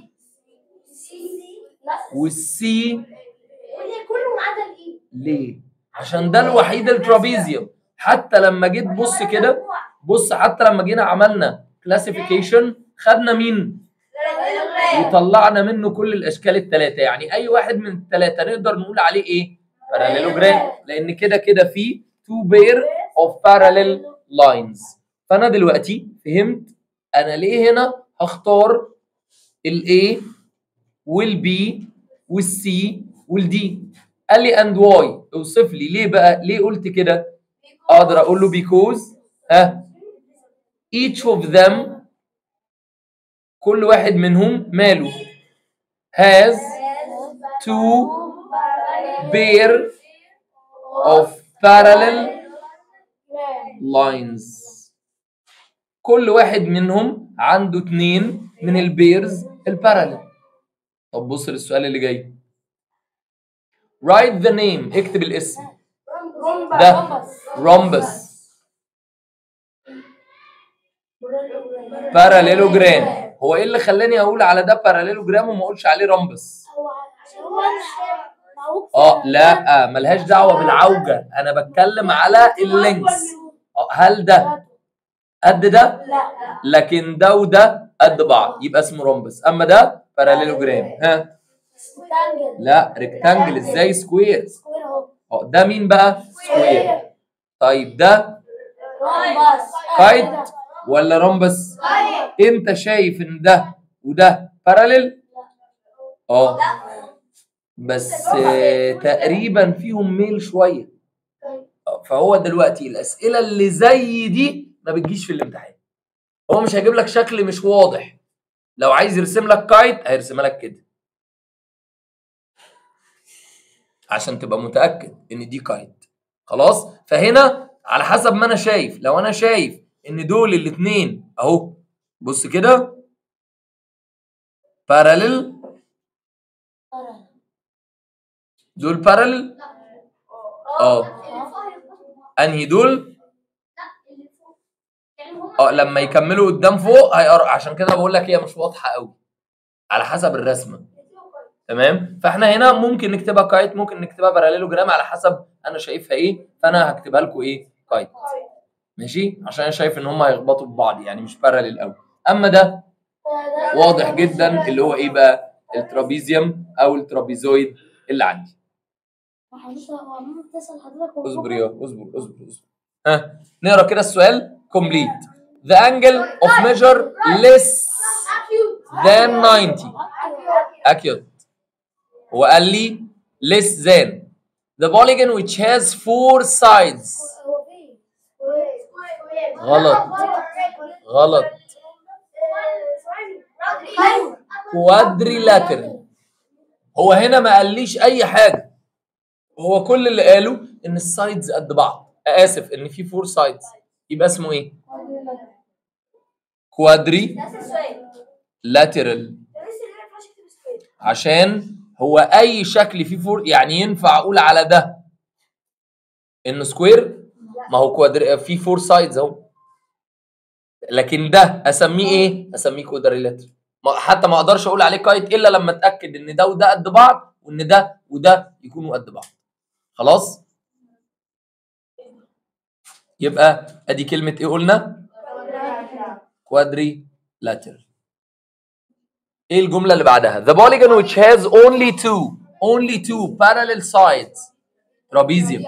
Speaker 1: والسي
Speaker 2: كله ما عدا الاي
Speaker 1: ليه عشان ده الوحيد الترابيزيوم حتى لما جيت بص كده بص حتى لما جينا عملنا كلاسيفيكيشن خدنا مين وطلعنا منه كل الاشكال الثلاثه يعني اي واحد من الثلاثه نقدر نقول عليه ايه باراليلوجرام لان كده كده في two pair of parallel lines فانا دلوقتي فهمت انا ليه هنا هختار ال A وال B وال C وال D قال لي and why اوصف لي ليه بقى ليه قلت كده اقدر اقول له because ها each of them كل واحد منهم ماله has two pair of parallel lines كل واحد منهم عنده اتنين من البيرز البارالل طب بص للسؤال اللي جاي write the name اكتب الاسم ده rhombus باراليلوجرام هو ايه اللي خلاني اقول على ده باراليلوجرام وما اقولش عليه رمبس
Speaker 2: هو عشان هو معوج
Speaker 1: اه لا ملهاش دعوه بالعوجه انا بتكلم على اللينكس آه، هل ده قد ده
Speaker 2: لا
Speaker 1: لكن ده وده قد بعض يبقى اسمه رومبس اما ده باراليلوجرام ها
Speaker 2: ستانجل
Speaker 1: لا ريكتانجل ازاي سكوير
Speaker 2: سكوير اهو
Speaker 1: اه ده مين بقى سكوير طيب ده
Speaker 2: رومبس
Speaker 1: كايت ولا رومبس انت شايف ان ده وده باراليل اه بس آه، تقريبا فيهم ميل شويه آه، فهو دلوقتي الاسئله اللي زي دي ما بتجيش في الامتحان هو مش هيجيب لك شكل مش واضح لو عايز يرسم لك كايت هيرسمها لك كده عشان تبقى متاكد ان دي كايت خلاص فهنا على حسب ما انا شايف لو انا شايف ان دول الاثنين اهو بص كده باراليل دول باراليل اه انهي دول اه لما يكملوا قدام فوق هيقر... عشان كده بقول لك هي مش واضحه قوي على حسب الرسمه تمام فاحنا هنا ممكن نكتبها كايت ممكن نكتبها باراليلوجرام على حسب انا شايفها ايه فانا هكتبها لكم ايه كايت ماشي عشان انا شايف ان هم هيخبطوا ببعض يعني مش باراليل قوي اما ده واضح جدا اللي هو ايه بقى الترابيزيوم او الترابيزويد اللي عندي
Speaker 2: ماما بتسأل حضرتك هو
Speaker 1: اصبر يا اصبر اصبر اصبر ها نقرا كده السؤال complete the angle of measure less than 90 accurate هو قال لي less than the polygon which has four sides
Speaker 2: هو فين؟
Speaker 1: غلط غلط quadrilateral هو هنا ما قاليش اي حاجه هو كل اللي قاله ان السايدز قد بعض اسف ان في فور سايدز يبقى اسمه ايه كوادري لاترال عشان هو اي شكل فيه فور يعني ينفع اقول على ده انه سكوير ما هو كوادري فيه فور سايدز اهو لكن ده اسميه ايه اسميه كوادريلاترال ما- حتى ما اقدرش اقول عليه كايت الا لما اتاكد ان ده وده قد بعض وان ده وده يكونوا قد بعض خلاص يبقى ادي كلمه ايه قلنا كوادري لاترال ايه الجمله اللي بعدها the polygon which has only two only two parallel sides trapezium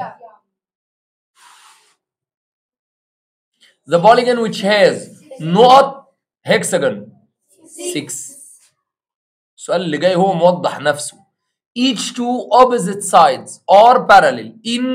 Speaker 1: the polygon which has not hexagon 6 السؤال اللي جاي هو موضح نفسه each two opposite sides are parallel in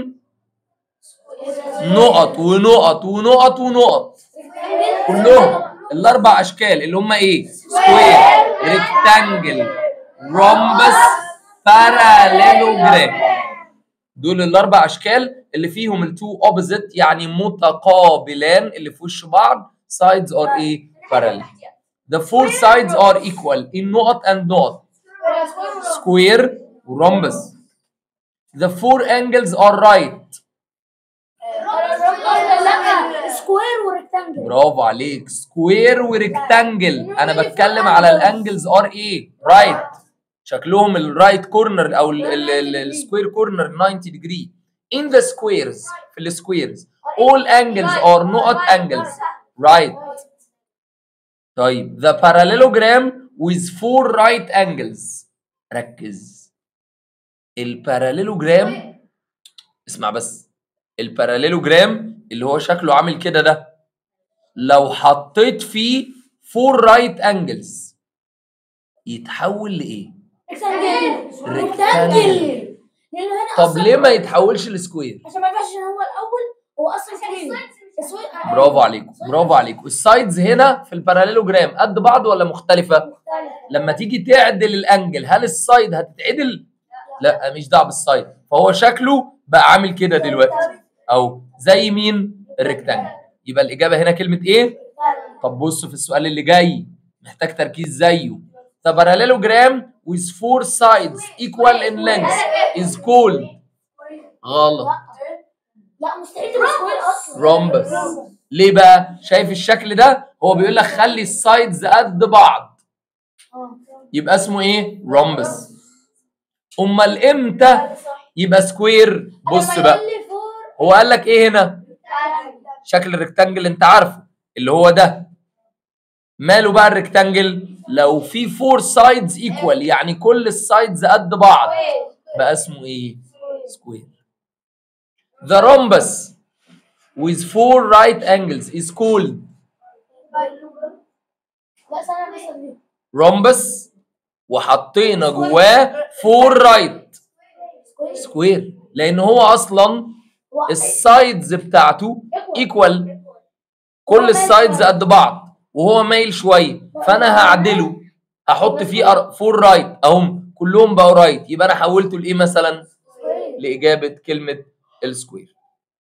Speaker 1: نقط ونقط ونقط ونقط كلهم الاربع اشكال اللي هم ايه سكوير ريكتانجل رومبس باراليلوجرام دول الاربع اشكال اللي فيهم التو اوبوزيت يعني متقابلان اللي في وش بعض sides are ايه parallel the four sides are equal in نقط and نقط square ورhombus the four angles are right
Speaker 2: لا سكوير وريكتانجل
Speaker 1: برافو عليك سكوير وريكتانجل انا بتكلم على الانجلز ار ايه رايت شكلهم الرايت كورنر او السكوير كورنر 90 degree in the squares في السكويرز all angles are نقط angles right طيب the parallelogram with four right angles ركز الباراليلوجرام اسمع بس الباراليلوجرام اللي هو شكله عامل كده ده لو حطيت فيه فور رايت انجلز يتحول لايه؟
Speaker 2: ريكتانجل
Speaker 1: ريكتانجل.
Speaker 2: لانه هنا
Speaker 1: طب
Speaker 2: أصلاً
Speaker 1: ليه ما يتحولش لسكوير؟
Speaker 2: عشان ما ينفعش عشان هو الاول هو اصلا سكوير السوي-
Speaker 1: برافو عليكم برافو عليكم السايدز هنا في الباراليلوجرام قد بعض ولا مختلفه؟
Speaker 2: مختلف.
Speaker 1: لما تيجي تعدل الانجل هل السايد هتتعدل؟ لا مش دعوه بالسايد فهو شكله بقى عامل كده دلوقتي او زي مين؟ الريكتانجل يبقى الاجابه هنا كلمه ايه؟ طب بصوا في السؤال اللي جاي محتاج تركيز زيه The parallelogram with four sides equal in length is called غلط
Speaker 2: لا مستحيل تبقى سكوير اصلا
Speaker 1: rhombus ليه بقى؟ شايف الشكل ده؟ هو بيقول لك خلي السايدز قد بعض
Speaker 2: آه.
Speaker 1: يبقى اسمه ايه؟ rhombus امال امتى يبقى سكوير؟ بص
Speaker 2: لما
Speaker 1: بقى
Speaker 2: يقول لي فور
Speaker 1: هو قال لك ايه هنا؟ شكل الريكتانجل انت عارفه اللي هو ده ماله بقى الريكتانجل لو في فور سايدز ايكوال يعني كل السايدز قد بعض بقى اسمه ايه سكوير the rhombus with four right angles is called
Speaker 2: لا سنة بس دي
Speaker 1: rhombus وحطينا جواه فور رايت سكوير لان هو اصلا السايدز بتاعته ايكوال كل السايدز قد بعض وهو مايل شويه فانا هعدله هحط فيه فور رايت اهم كلهم بقوا رايت يبقى انا حولته لايه مثلا لاجابه كلمه السكوير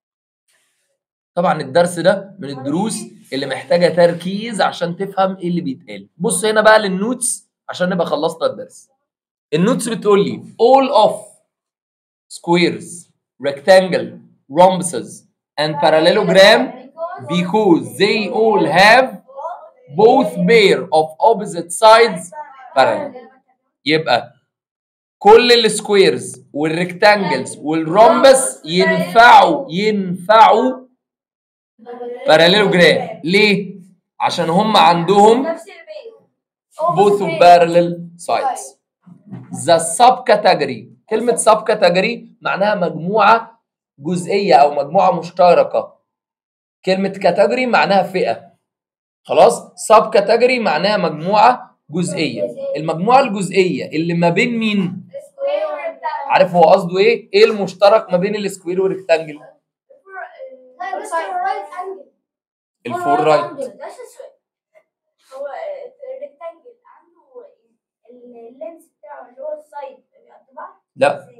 Speaker 1: طبعا الدرس ده من الدروس اللي محتاجه تركيز عشان تفهم ايه اللي بيتقال بص هنا بقى للنوتس عشان نبقى خلصنا الدرس النوتس بتقول لي all of squares rectangle rhombuses and parallelogram because they all have both pair of opposite sides parallel يبقى كل السكويرز والريكتانجلز والرومبس ينفعوا ينفعوا باراليلوجرام ليه؟ عشان هم عندهم
Speaker 3: نفس البيت
Speaker 1: both of parallel sides the subcategory كلمة subcategory معناها مجموعة جزئية أو مجموعة مشتركة كلمة category معناها فئة خلاص subcategory معناها مجموعة جزئية المجموعة الجزئية اللي ما بين مين
Speaker 3: سكوير وريكتانجل
Speaker 1: عارف هو قصده ايه ايه المشترك ما بين السكوير والريكتانجل
Speaker 2: لا بس رايت انجل
Speaker 1: الفور رايت
Speaker 3: نفس السؤال هو الريكتانجل عنده اللينس بتاعه اللي هو السايد قد بعض
Speaker 1: لا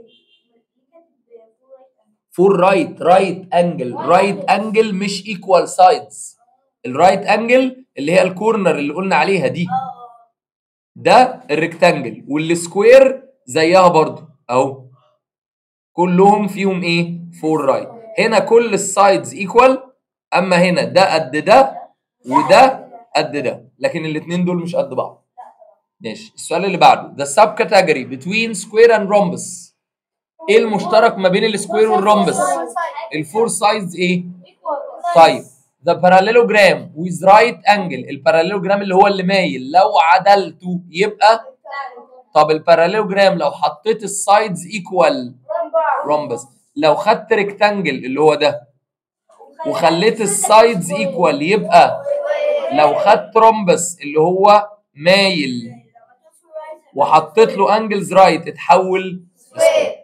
Speaker 1: فور رايت رايت انجل رايت انجل مش ايكوال سايدز الرايت انجل اللي هي الكورنر اللي قلنا عليها دي ده الريكتانجل والسكوير زيها برضو اهو كلهم فيهم ايه فور رايت هنا كل السايدز ايكوال اما هنا ده قد ده وده قد ده لكن الاثنين دول مش قد بعض ماشي السؤال اللي بعده the subcategory between square and rhombus ايه المشترك ما بين السكوير والرومبس الفور سايدز ايه طيب the parallelogram with right angle الباراليلوجرام اللي هو اللي مايل لو عدلته يبقى طب الباراليلوجرام لو حطيت السايدز ايكوال رومبس لو خدت ريكتانجل اللي هو ده وخليت السايدز ايكوال يبقى لو خدت رومبس اللي هو مايل وحطيت له انجلز رايت اتحول سكوير